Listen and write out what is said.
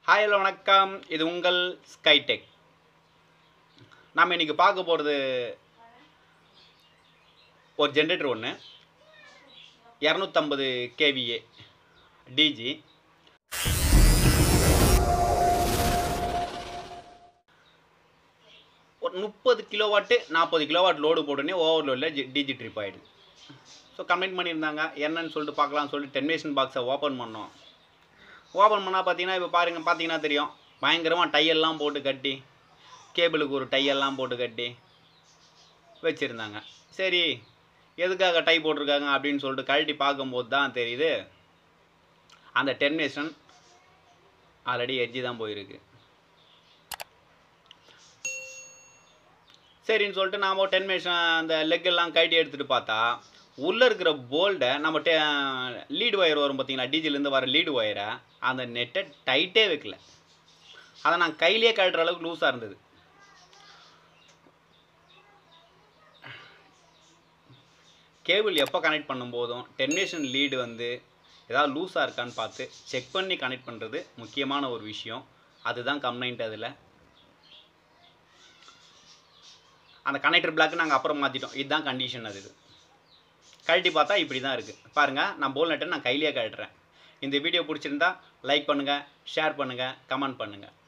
hi hello வணக்கம் இது உங்கள் ஸ்கைடெக் நாம் இன்னைக்கு பார்க்க போகிறது ஒரு ஜென்ரேட்டர் ஒன்று இரநூத்தம்பது கேவிஏ டிஜி ஒரு முப்பது கிலோவாட்டு நாற்பது கிலோவாட் லோடு போட்டோன்னே ஓவர்லோடில் டிஜி ட்ரிப் ஆகிடுது ஸோ கம்ப்ளைண்ட் பண்ணியிருந்தாங்க என்னன்னு சொல்லிட்டு பார்க்கலாம்னு சொல்லிட்டு டென்மேஷன் பாக்ஸை ஓப்பன் பண்ணோம் ஓப்பன் பண்ணால் பார்த்தீங்கன்னா இப்போ பாருங்கள் பார்த்தீங்கன்னா தெரியும் பயங்கரமாக டையெல்லாம் போட்டு கட்டி கேபிளுக்கு ஒரு டையெல்லாம் போட்டு கட்டி வச்சுருந்தாங்க சரி எதுக்காக டை போட்டிருக்காங்க அப்படின்னு சொல்லிட்டு கழட்டி பார்க்கும்போது தான் தெரியுது அந்த டெர்மினேஷன் ஆல்ரெடி எட்ஜி தான் போயிருக்கு சரின்னு சொல்லிட்டு நாம் டென்மேஷன் அந்த லெக் எல்லாம் கழட்டி எடுத்துகிட்டு பார்த்தா உள்ளே இருக்கிற போல்டை நம்ம டே லீடு ஒயர் வரும் பார்த்தீங்களா டிஜிலேருந்து வர லீடு ஒயரை அந்த நெட்டை டைட்டே வைக்கல அதை நான் கையிலேயே கழட்டுற அளவுக்கு லூஸாக இருந்தது கேபிள் எப்போ கனெக்ட் பண்ணும்போதும் டெர்மினேஷன் லீடு வந்து ஏதாவது லூஸாக இருக்கான்னு பார்த்து செக் பண்ணி கனெக்ட் பண்ணுறது முக்கியமான ஒரு விஷயம் அதுதான் கம்ப்ளைண்ட் அதில் அந்த கனெக்டர் பிளாக் நாங்கள் அப்புறம் மாற்றிட்டோம் இதுதான் கண்டிஷன் அது இது கழட்டி பார்த்தா இப்படி தான் இருக்குது பாருங்கள் நான் போல் நட்டை நான் கையிலேயே கழட்டுறேன் இந்த வீடியோ பிடிச்சிருந்தா லைக் பண்ணுங்கள் ஷேர் பண்ணுங்கள் கமெண்ட் பண்ணுங்கள்